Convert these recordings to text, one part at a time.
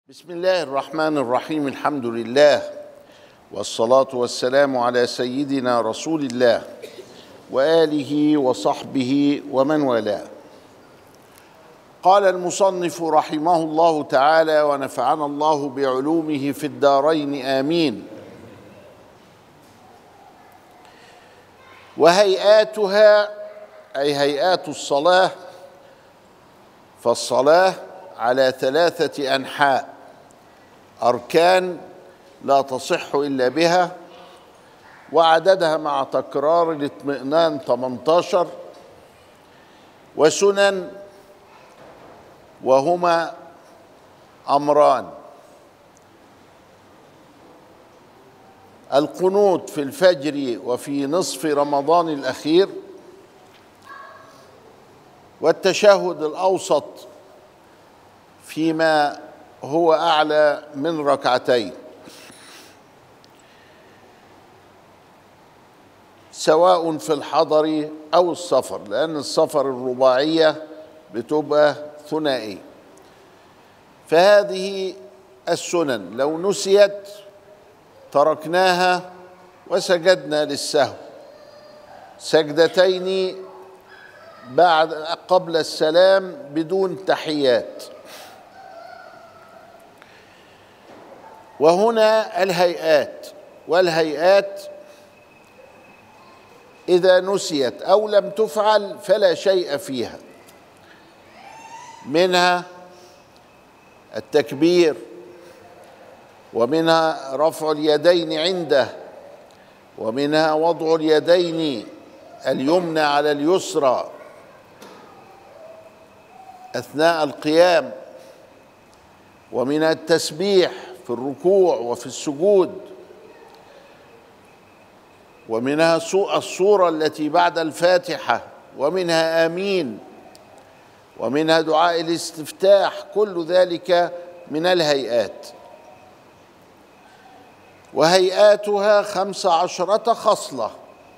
بسم الله الرحمن الرحيم الحمد لله والصلاة والسلام على سيدنا رسول الله وآله وصحبه ومن والاه قال المصنف رحمه الله تعالى ونفعنا الله بعلومه في الدارين آمين وهيئاتها أي هيئات الصلاة فالصلاة على ثلاثة أنحاء أركان لا تصح إلا بها وعددها مع تكرار الاطمئنان 18 وسنن وهما أمران القنوت في الفجر وفي نصف رمضان الأخير والتشهد الأوسط فيما هو أعلى من ركعتين سواء في الحضر أو السفر لأن السفر الرباعية بتبقى ثنائية فهذه السنن لو نسيت تركناها وسجدنا للسهو سجدتين بعد قبل السلام بدون تحيات وهنا الهيئات والهيئات اذا نسيت او لم تفعل فلا شيء فيها منها التكبير ومنها رفع اليدين عنده ومنها وضع اليدين اليمنى على اليسرى اثناء القيام ومن التسبيح في الركوع وفي السجود ومنها الصورة التي بعد الفاتحة ومنها آمين ومنها دعاء الاستفتاح كل ذلك من الهيئات وهيئاتها خمس عشرة خصلة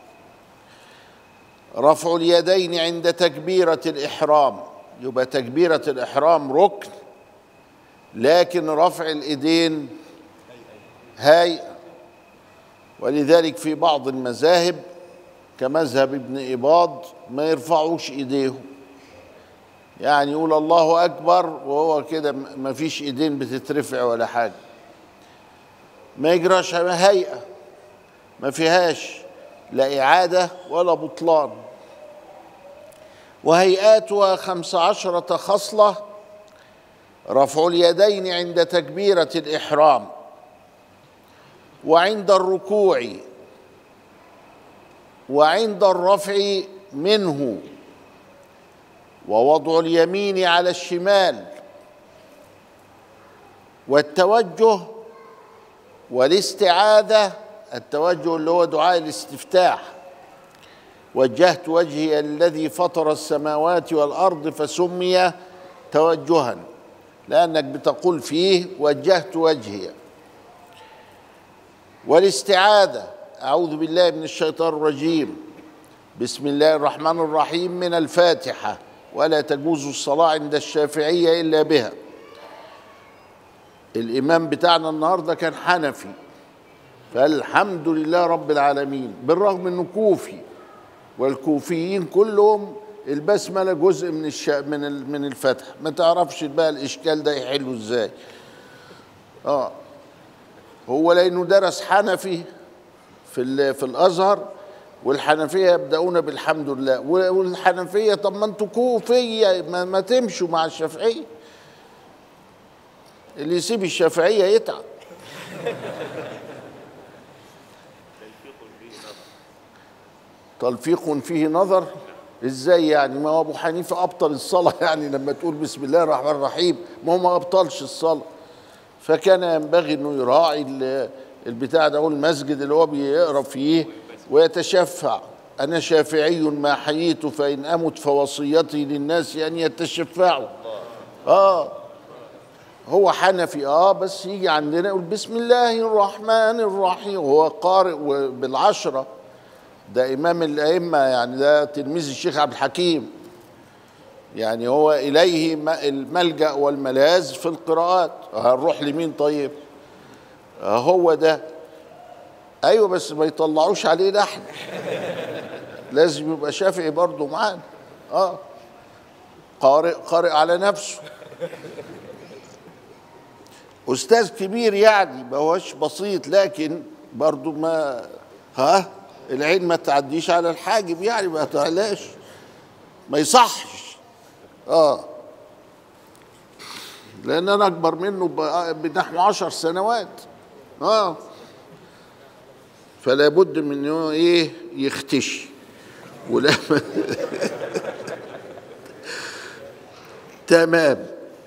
رفع اليدين عند تكبيرة الإحرام يبقى تكبيرة الإحرام ركن لكن رفع الايدين هاي ولذلك في بعض المذاهب كمذهب ابن إباض ما يرفعوش ايديهم يعني يقول الله اكبر وهو كده ما فيش ايدين بتترفع ولا حاجه ما يجراش هيئه ما فيهاش لا اعاده ولا بطلان وهيئاتها خمس عشره خصله رفع اليدين عند تكبيره الاحرام وعند الركوع وعند الرفع منه ووضع اليمين على الشمال والتوجه والاستعاذه التوجه اللي هو دعاء الاستفتاح وجهت وجهي الذي فطر السماوات والارض فسمي توجها لأنك بتقول فيه وجهت وجهي والاستعاذة أعوذ بالله من الشيطان الرجيم بسم الله الرحمن الرحيم من الفاتحة ولا تجوز الصلاة عند الشافعية إلا بها الإمام بتاعنا النهاردة كان حنفي فالحمد لله رب العالمين بالرغم أنه كوفي والكوفيين كلهم البسمله جزء من الش... من من الفتح ما تعرفش بقى الاشكال ده يحله ازاي اه هو لانه درس حنفي في ال... في الازهر والحنفيه يبداون بالحمد لله والحنفيه طب ما انتوا كوفيه ما, ما تمشوا مع الشافعيه اللي يسيب الشافعيه يتعب تلفيق فيه نظر ازاي يعني ما هو ابو حنيفه ابطل الصلاه يعني لما تقول بسم الله الرحمن الرحيم ما هو ما ابطلش الصلاه فكان ينبغي انه يراعي البتاع ده هو المسجد اللي هو بيقرا فيه ويتشفع انا شافعي ما حييت فان امت فوصيتي للناس ان يتشفعوا اه هو حنفي اه بس يجي عندنا يقول بسم الله الرحمن الرحيم هو قارئ بالعشره ده امام الائمه يعني ده تلميذ الشيخ عبد الحكيم يعني هو إليه الملجأ والملاذ في القراءات هنروح لمين طيب هو ده أيوة بس ما يطلعوش عليه لحن لازم يبقى شافعي برضه معانا اه قارئ قارئ على نفسه استاذ كبير يعني ما هوش بسيط لكن برضه ما ها العين ما تعديش على الحاجب يعني ما تعلاش ما يصحش اه لان انا اكبر منه بنحو عشر سنوات اه فلا بد من انه ايه يختشي ولما تمام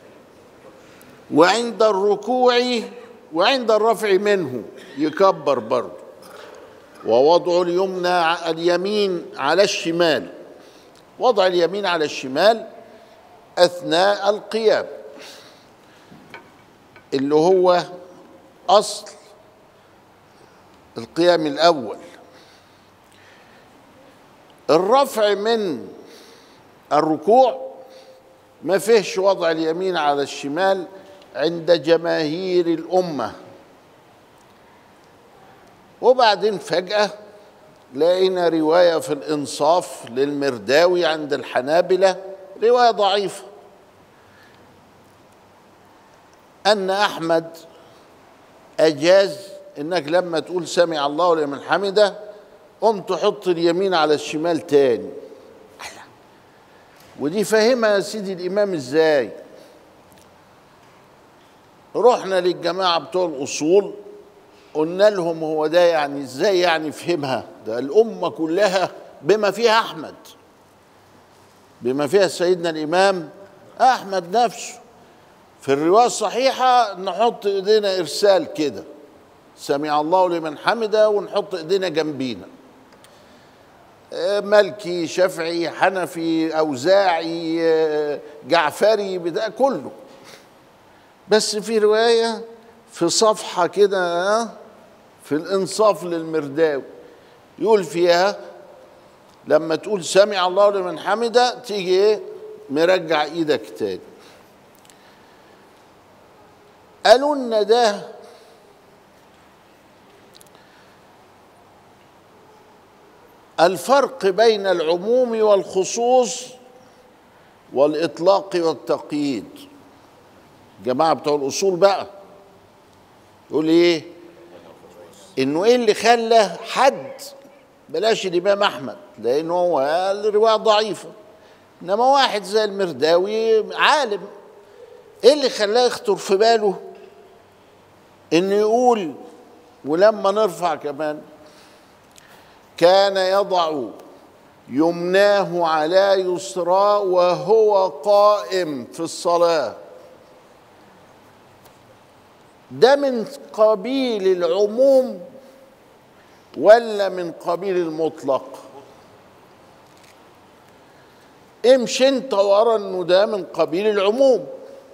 وعند الركوع وعند الرفع منه يكبر برضه ووضع اليمنى اليمين على الشمال وضع اليمين على الشمال اثناء القيام اللي هو اصل القيام الاول الرفع من الركوع ما فيهش وضع اليمين على الشمال عند جماهير الامه وبعدين فجاه لقينا روايه في الانصاف للمرداوي عند الحنابله روايه ضعيفه ان احمد اجاز انك لما تقول سمع الله لمن حمده قم تحط اليمين على الشمال تاني ودي فاهمها يا سيدي الامام ازاي رحنا للجماعه بتوع الاصول قلنا لهم هو ده يعني ازاي يعني فهمها ده الامه كلها بما فيها احمد بما فيها سيدنا الامام احمد نفسه في الروايه الصحيحه نحط ايدينا ارسال كده سمع الله لمن حمده ونحط ايدينا جنبينا مالكي شافعي حنفي اوزاعي جعفري بدا كله بس في روايه في صفحه كده في الانصاف للمرداوي يقول فيها لما تقول سمع الله لمن حمده تيجي ايه مرجع ايدك تاني قالوا لنا ده الفرق بين العموم والخصوص والاطلاق والتقييد جماعه بتوع الاصول بقى يقول ايه انه ايه اللي خلى حد بلاش الامام احمد لانه هو الروايه ضعيفه انما واحد زي المرداوي عالم ايه اللي خلاه يخطر في باله انه يقول ولما نرفع كمان كان يضع يمناه على يسرى وهو قائم في الصلاه ده من قبيل العموم ولا من قبيل المطلق امشي انت ورا انه ده من قبيل العموم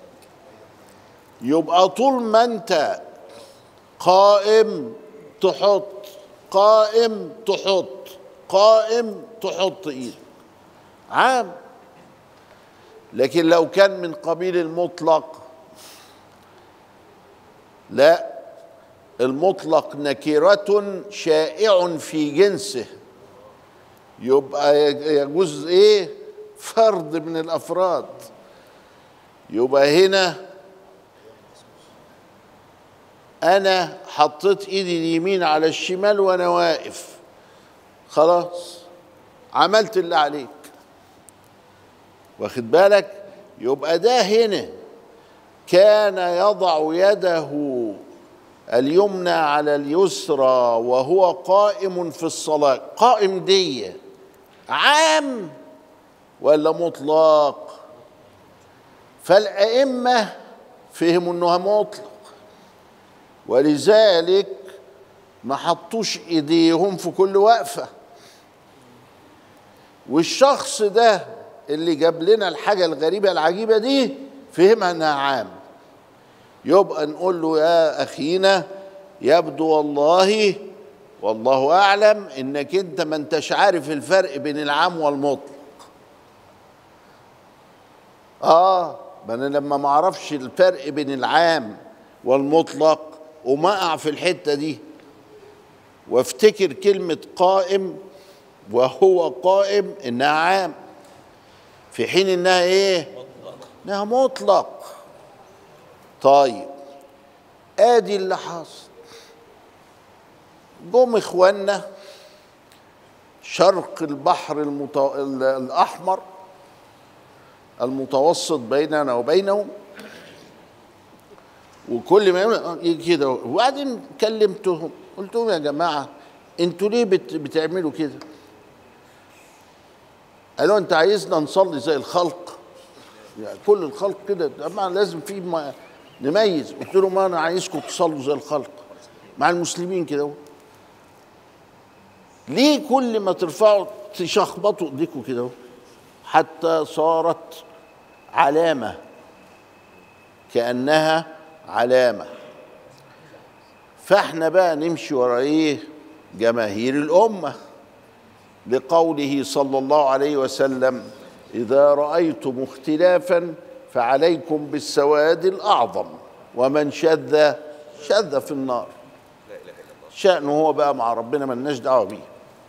يبقى طول ما انت قائم تحط قائم تحط قائم تحط ايدك عام لكن لو كان من قبيل المطلق لا المطلق نكرة شائع في جنسه يبقى يجوز ايه فرد من الافراد يبقى هنا انا حطيت ايدي اليمين على الشمال وانا واقف خلاص عملت اللي عليك واخد بالك يبقى ده هنا كان يضع يده اليمنى على اليسرى وهو قائم في الصلاة قائم دي عام ولا مطلق فالأئمة فهموا انها مطلق ولذلك ما حطوش ايديهم في كل وقفة والشخص ده اللي جاب لنا الحاجة الغريبة العجيبة دي فهمها انها عام يبقى نقول له يا اخينا يبدو والله والله اعلم انك انت ما انتش عارف الفرق بين العام والمطلق اه ما انا لما ما اعرفش الفرق بين العام والمطلق وما اقع في الحته دي وافتكر كلمه قائم وهو قائم انها عام في حين انها ايه انها مطلق طيب ادي اللي حصل جم اخواننا شرق البحر المتو... الاحمر المتوسط بيننا وبينهم وكل ما يجي كده وبعدين كلمتهم قلت لهم يا جماعه انتوا ليه بت... بتعملوا كده؟ قالوا انت عايزنا نصلي زي الخلق يعني كل الخلق كده طبعا لازم في ما نميز قلت لهم ما انا عايزكم تصلوا زي الخلق مع المسلمين كده اهو ليه كل ما ترفعوا تشخبطوا ايديكم كده اهو حتى صارت علامه كانها علامه فاحنا بقى نمشي ورا ايه جماهير الامه لقوله صلى الله عليه وسلم اذا رايتم اختلافا فعليكم بالسواد الاعظم ومن شذ شذ في النار شأنه هو بقى مع ربنا ملناش دعوه بيه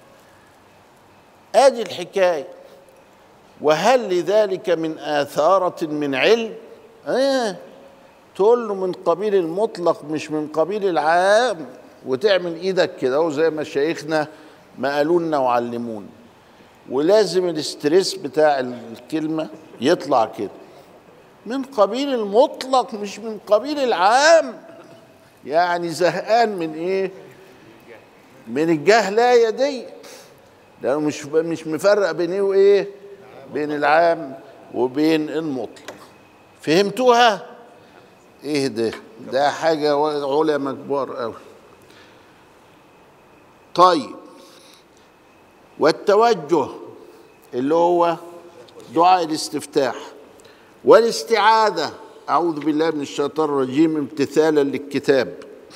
ادي الحكايه وهل لذلك من آثارة من علم آه تقول له من قبيل المطلق مش من قبيل العام وتعمل ايدك كده وزي ما شيخنا ما قالوا لنا وعلمونا ولازم الاستريس بتاع الكلمة يطلع كده من قبيل المطلق مش من قبيل العام يعني زهقان من ايه من الجهلايه دي لانه مش مش مفرق بين ايه وايه بين العام وبين المطلق فهمتوها ايه ده ده حاجه علماء كبار قوي طيب والتوجه اللي هو دعاء الاستفتاح والاستعاذه اعوذ بالله من الشيطان الرجيم امتثالا للكتاب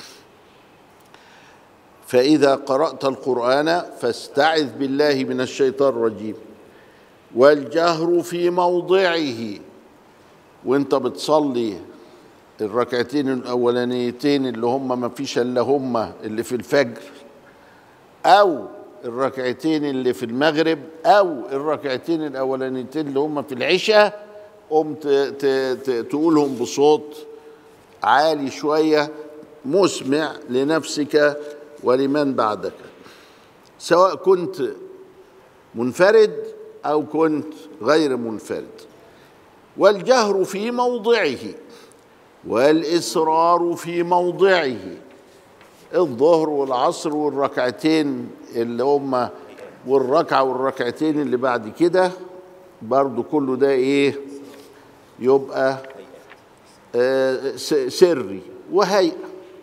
فاذا قرات القران فاستعذ بالله من الشيطان الرجيم والجهر في موضعه وانت بتصلي الركعتين الاولانيتين اللي هم ما فيش الا هم اللي في الفجر او الركعتين اللي في المغرب او الركعتين الاولانيتين اللي هم في العشاء قم تقولهم بصوت عالي شويه مسمع لنفسك ولمن بعدك سواء كنت منفرد او كنت غير منفرد والجهر في موضعه والاصرار في موضعه الظهر والعصر والركعتين اللي هم والركعه والركعتين اللي بعد كده برضو كله ده ايه يبقى آه سري وهيئه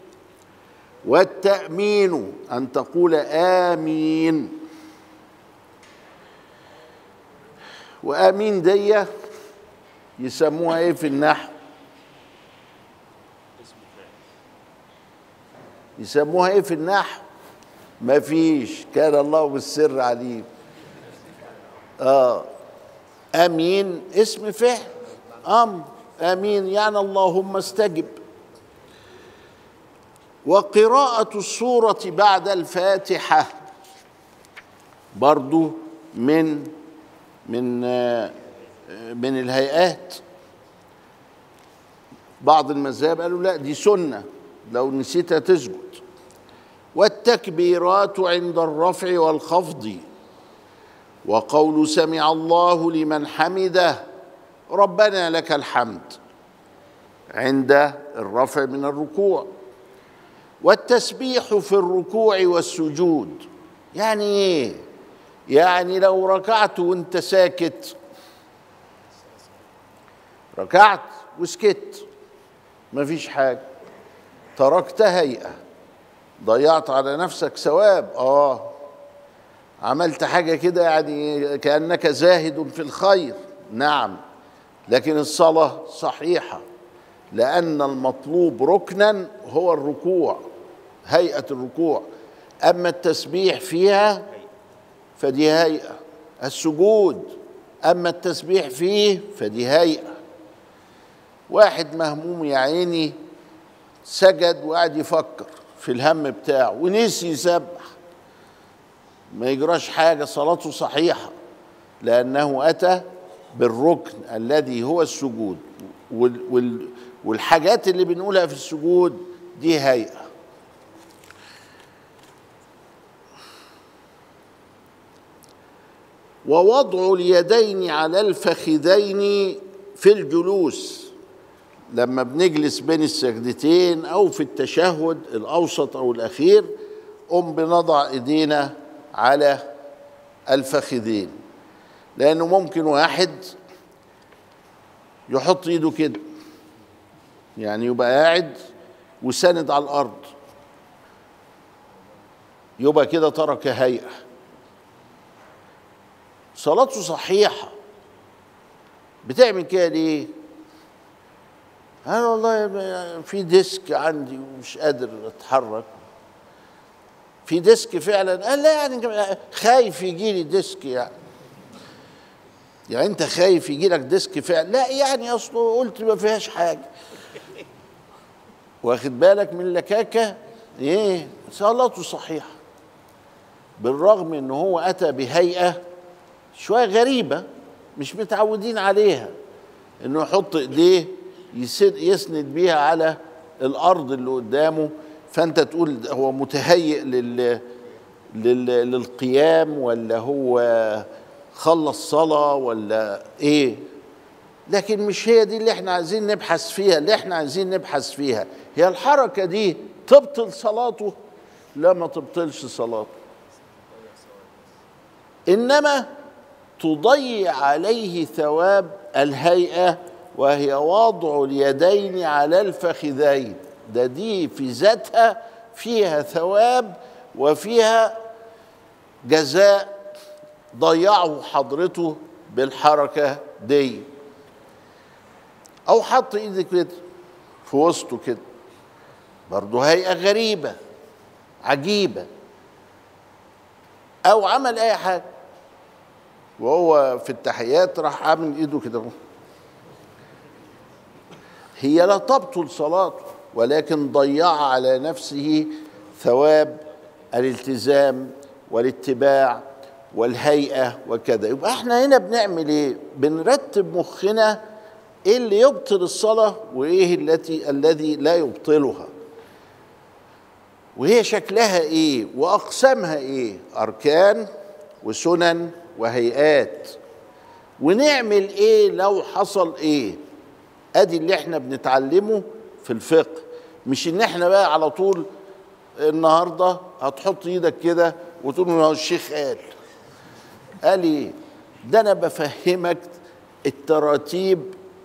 والتامين ان تقول امين وامين دي يسموها ايه في النحو يسموها ايه في النحو ما فيش كان الله بالسر عليم اه امين اسم فعل امر امين يعني اللهم استجب وقراءة السورة بعد الفاتحة برضو من من من الهيئات بعض المذاهب قالوا لا دي سنة لو نسيتها تسجد والتكبيرات عند الرفع والخفض وقول سمع الله لمن حمده ربنا لك الحمد عند الرفع من الركوع والتسبيح في الركوع والسجود يعني ايه يعني لو ركعت وانت ساكت ركعت وسكت مفيش حاجه تركت هيئه ضيعت على نفسك ثواب اه عملت حاجه كده يعني كانك زاهد في الخير نعم لكن الصلاه صحيحه لان المطلوب ركنا هو الركوع هيئه الركوع اما التسبيح فيها فدي هيئه السجود اما التسبيح فيه فدي هيئه واحد مهموم يا عيني سجد وقعد يفكر في الهم بتاعه ونسي يسبح ما يجراش حاجة صلاته صحيحة لأنه أتى بالركن الذي هو السجود وال وال والحاجات اللي بنقولها في السجود دي هيئة ووضع اليدين على الفخذين في الجلوس لما بنجلس بين السجدتين او في التشهد الاوسط او الاخير قم بنضع ايدينا على الفخذين لانه ممكن واحد يحط ايده كده يعني يبقى قاعد وساند على الارض يبقى كده ترك هيئه صلاته صحيحه بتعمل كده ليه انا والله في ديسك عندي ومش قادر اتحرك في ديسك فعلا قال لا يعني خايف يجي لي ديسك يعني يعني انت خايف يجي لك ديسك فعلا لا يعني اصله قلت ما فيهاش حاجه واخد بالك من لكاكه ايه صلاته صحيحه بالرغم ان هو اتى بهيئه شويه غريبه مش متعودين عليها انه يحط ايديه يسند بيها على الارض اللي قدامه فانت تقول هو متهيئ لل, لل... للقيام ولا هو خلص صلاه ولا ايه لكن مش هي دي اللي احنا عايزين نبحث فيها اللي احنا عايزين نبحث فيها هي الحركه دي تبطل صلاته لا ما تبطلش صلاته انما تضيع عليه ثواب الهيئه وهي وضع اليدين على الفخذين ده دي في ذاتها فيها ثواب وفيها جزاء ضيعه حضرته بالحركة دي أو حط إيدك كده في وسطه كده برضه هيئة غريبة عجيبة أو عمل أي حاجة وهو في التحيات راح عامل إيده كده هي لا تبطل صلاته ولكن ضيع على نفسه ثواب الالتزام والاتباع والهيئه وكذا يبقى احنا هنا بنعمل ايه بنرتب مخنا ايه اللي يبطل الصلاه وايه التي الذي لا يبطلها وهي شكلها ايه واقسامها ايه اركان وسنن وهيئات ونعمل ايه لو حصل ايه ادي اللي احنا بنتعلمه في الفقه مش ان احنا بقى على طول النهارده هتحط ايدك كده وتقول له الشيخ قال قال ايه ده انا بفهمك التراتيب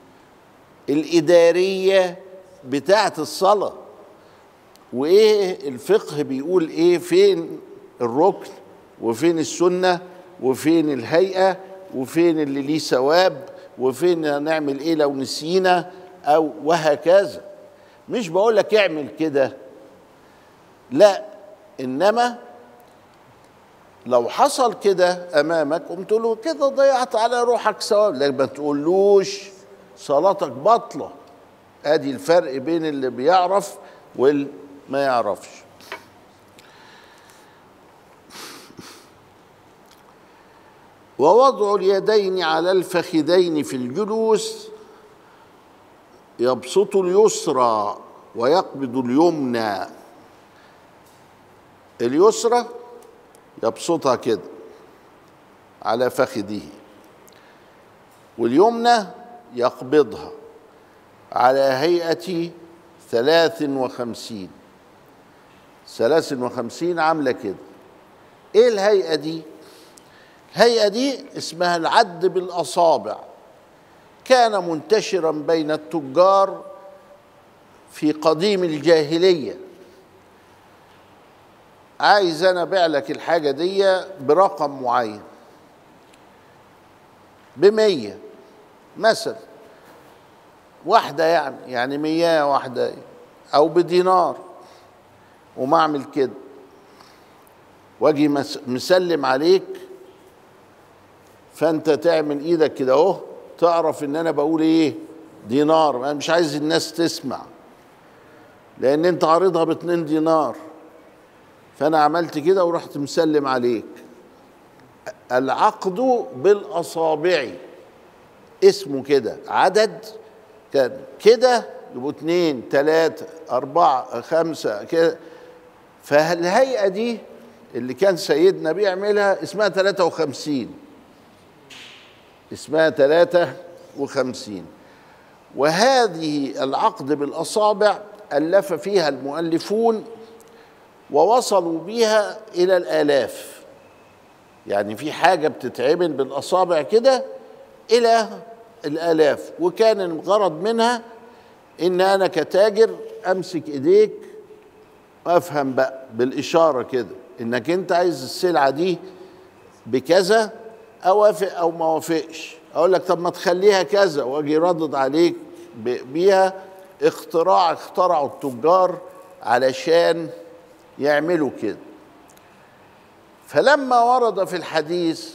الاداريه بتاعه الصلاه وايه الفقه بيقول ايه فين الركن وفين السنه وفين الهيئه وفين اللي ليه ثواب وفين هنعمل ايه لو نسينا او وهكذا مش بقول لك اعمل كده لا انما لو حصل كده امامك قمت له كده ضيعت على روحك ثواب لكن ما تقولوش صلاتك باطله ادي الفرق بين اللي بيعرف واللي ما يعرفش ووضع اليدين على الفخذين في الجلوس يبسط اليسرى ويقبض اليمنى اليسرى يبسطها كده على فخذه واليمنى يقبضها على هيئة ثلاث وخمسين ثلاث وخمسين عاملة كده ايه الهيئة دي الهيئة دي اسمها العد بالأصابع كان منتشرا بين التجار في قديم الجاهليه عايز انا ابيع لك الحاجه دي برقم معين بمية مثلا واحدة يعني يعني مية واحدة أو بدينار وما أعمل كده واجي مسلم عليك فأنت تعمل إيدك كده أهو تعرف إن أنا بقول إيه دينار انا مش عايز الناس تسمع لان انت عارضها باتنين دينار فانا عملت كده ورحت مسلم عليك العقد بالاصابع اسمه كده عدد كان كده يبقوا اتنين تلاتة أربعة خمسة كده فالهيئة دي اللي كان سيدنا بيعملها اسمها 53 اسمها 53 وهذه العقد بالأصابع ألف فيها المؤلفون ووصلوا بها إلى الآلاف يعني في حاجة بتتعمل بالأصابع كده إلى الآلاف وكان الغرض منها إن أنا كتاجر أمسك إيديك وأفهم بقى بالإشارة كده إنك أنت عايز السلعة دي بكذا أوافق أو ما أوافقش أقول لك طب ما تخليها كذا وأجي ردد عليك بيها اختراع اخترعوا التجار علشان يعملوا كده فلما ورد في الحديث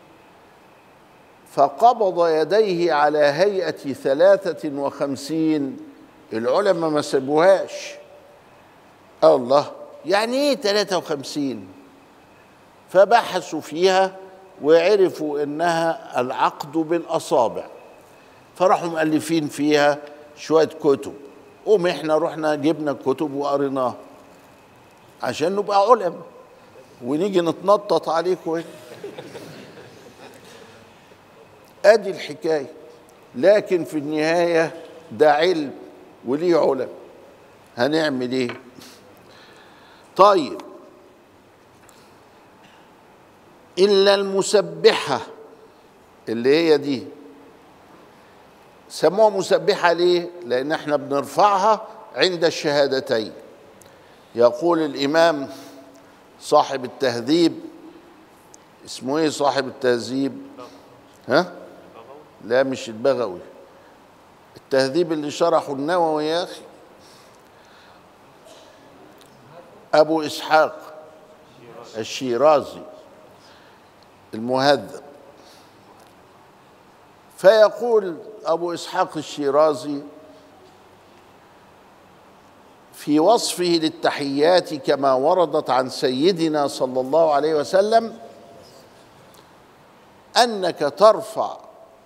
فقبض يديه على هيئة ثلاثة وخمسين العلماء ما سابوهاش الله يعني ايه ثلاثة وخمسين فبحثوا فيها وعرفوا انها العقد بالاصابع فراحوا مؤلفين فيها شويه كتب قوم احنا رحنا جبنا كتب وقريناها عشان نبقى علماء ونيجي نتنطط عليكم ادي الحكايه لكن في النهايه ده علم وليه علم هنعمل ايه طيب الا المسبحه اللي هي دي سموها مسبحه ليه لان احنا بنرفعها عند الشهادتين يقول الامام صاحب التهذيب اسمه ايه صاحب التهذيب ها لا مش البغوي التهذيب اللي شرحه النووي يا اخي ابو اسحاق الشيرازي المهذب فيقول ابو اسحاق الشيرازي في وصفه للتحيات كما وردت عن سيدنا صلى الله عليه وسلم انك ترفع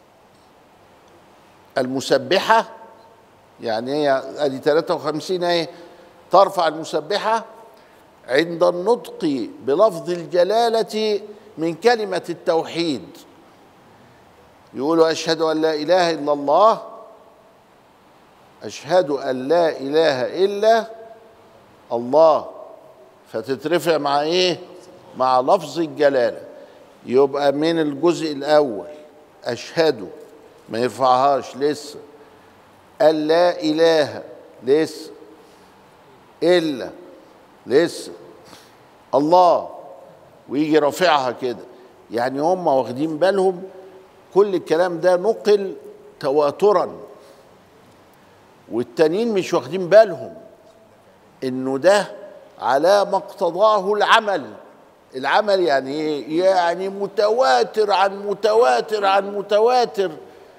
المسبحه يعني هي ادي 53 اهي ترفع المسبحه عند النطق بلفظ الجلاله من كلمه التوحيد يقولوا اشهد ان لا اله الا الله اشهد ان لا اله الا الله فتترفع مع ايه مع لفظ الجلاله يبقى من الجزء الاول اشهد ما يرفعهاش لسه قال لا اله لسه الا لسه الله ويجي رافعها كده يعني هم واخدين بالهم كل الكلام ده نقل تواترا والتانيين مش واخدين بالهم انه ده على ما اقتضاه العمل العمل يعني ايه يعني متواتر عن متواتر عن متواتر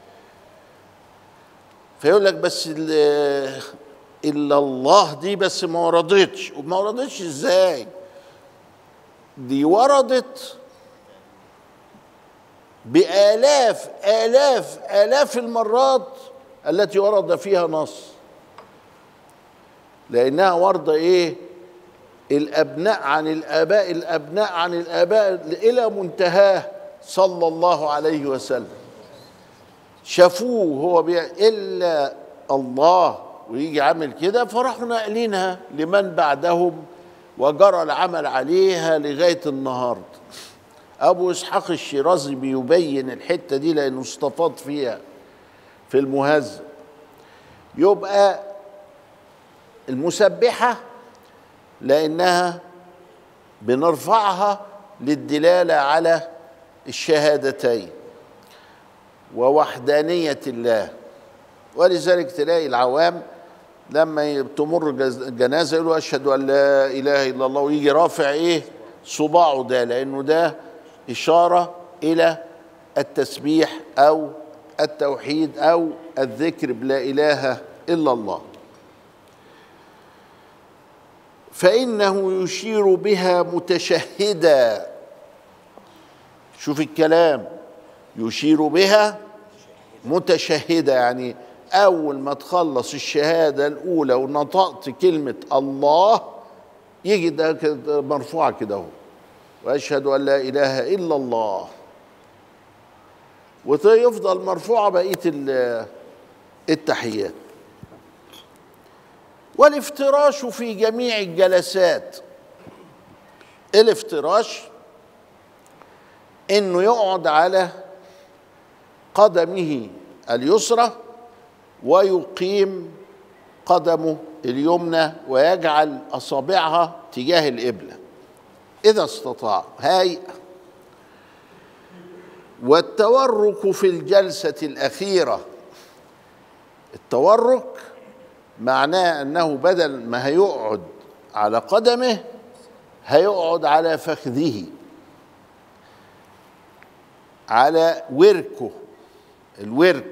فيقول لك بس الا الله دي بس ما وردتش وما وردتش ازاي دي وردت بآلاف آلاف آلاف المرات التي ورد فيها نص لأنها وردة إيه الأبناء عن الآباء الأبناء عن الآباء إلى منتهاه صلى الله عليه وسلم شافوه هو بيع إلا الله ويجي عامل كده فراحوا ناقلينها لمن بعدهم وجرى العمل عليها لغاية النهارده ابو اسحاق الشيرازي بيبين الحته دي لانه استفاض فيها في المهذب يبقى المسبحه لانها بنرفعها للدلاله على الشهادتين ووحدانيه الله ولذلك تلاقي العوام لما تمر جنازه يقولوا اشهد ان لا اله الا الله ويجي رافع ايه صباعه ده لانه ده إشارة إلى التسبيح أو التوحيد او الذكر بلا اله الا الله فانه يشير بها متشهدا شوف الكلام يشير بها متشهده يعني اول ما تخلص الشهاده الاولى ونطقت كلمه الله يجي ده كده مرفوعه كده اهو واشهد ان لا اله الا الله ويفضل مرفوعه بقيه ال- التحيات والافتراش في جميع الجلسات الافتراش انه يقعد على قدمه اليسرى ويقيم قدمه اليمنى ويجعل اصابعها تجاه القبله اذا استطاع هاي والتورك في الجلسه الاخيره التورك معناه انه بدل ما هيقعد على قدمه هيقعد على فخذه على وركه الورك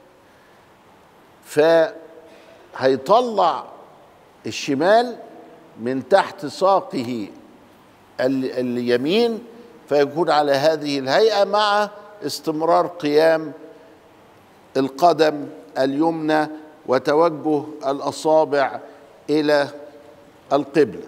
فهيطلع الشمال من تحت ساقه ال- اليمين فيكون على هذه الهيئه مع استمرار قيام القدم اليمنى وتوجه الاصابع الى القبله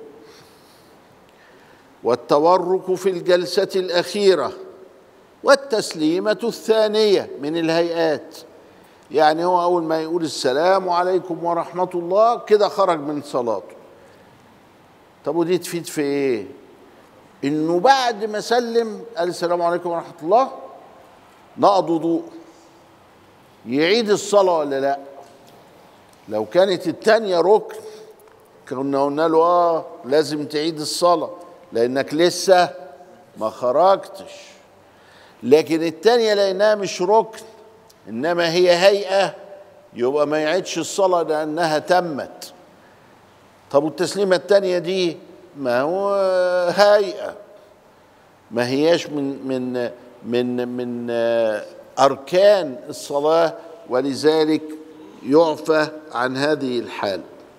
والتورك في الجلسه الاخيره والتسليمه الثانيه من الهيئات يعني هو اول ما يقول السلام عليكم ورحمه الله كده خرج من صلاته طب ودي تفيد في ايه انه بعد ما سلم قال السلام عليكم ورحمه الله نقض وضوء يعيد الصلاه ولا لا لو كانت التانية ركن كنا قلنا له اه لازم تعيد الصلاة لانك لسه ما خرجتش لكن التانية لانها مش ركن انما هي هيئة يبقى ما يعيدش الصلاة لانها تمت طب والتسليمة التانية دي ما هو هيئة ما هياش من من من من آه، اركان الصلاة ولذلك يعفى عن هذه الحال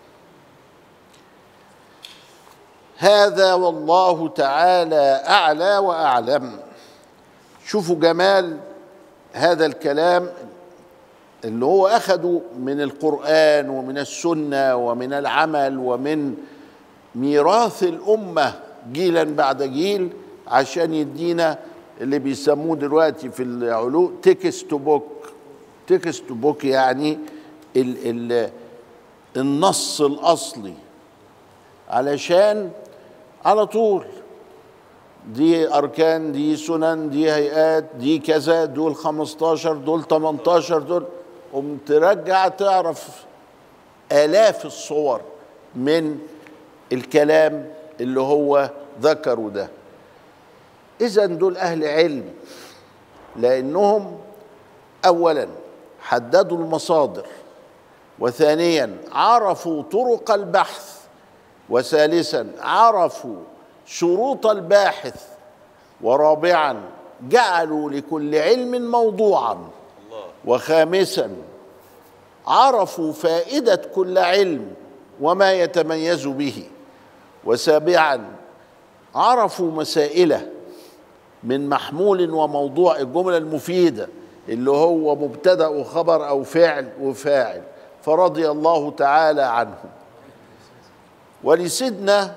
هذا والله تعالى اعلى واعلم شوفوا جمال هذا الكلام اللي هو اخده من القران ومن السنه ومن العمل ومن ميراث الامه جيلا بعد جيل عشان يدينا اللي بيسموه دلوقتي في العلوم تكست بوك تكست بوك يعني ال ال النص الاصلي علشان على طول دي اركان دي سنن دي هيئات دي كذا دول 15 دول 18 دول قوم ترجع تعرف الاف الصور من الكلام اللي هو ذكره ده اذا دول اهل علم لانهم اولا حددوا المصادر وثانيا عرفوا طرق البحث وثالثا عرفوا شروط الباحث ورابعا جعلوا لكل علم موضوعا وخامسا عرفوا فائده كل علم وما يتميز به وسابعا عرفوا مسائله من محمول وموضوع الجمله المفيده اللي هو مبتدا وخبر او فعل وفاعل فرضي الله تعالى عنهم ولسيدنا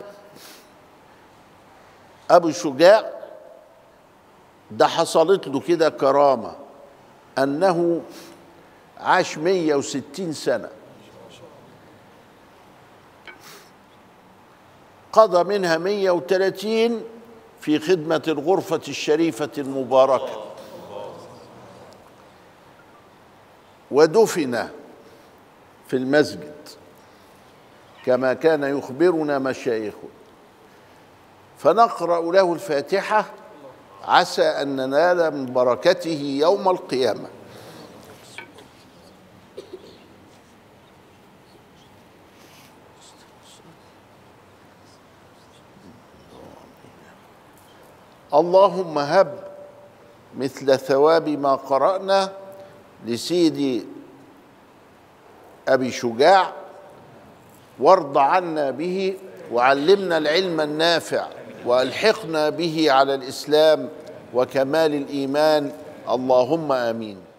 ابو شجاع ده حصلت له كده كرامه انه عاش 160 سنه قضى منها 130 في خدمه الغرفه الشريفه المباركه ودفن في المسجد كما كان يخبرنا مشايخه فنقرا له الفاتحه عسى ان ننال من بركته يوم القيامه اللهم هب مثل ثواب ما قرانا لسيدي ابي شجاع وارض عنا به وعلمنا العلم النافع والحقنا به على الاسلام وكمال الايمان اللهم امين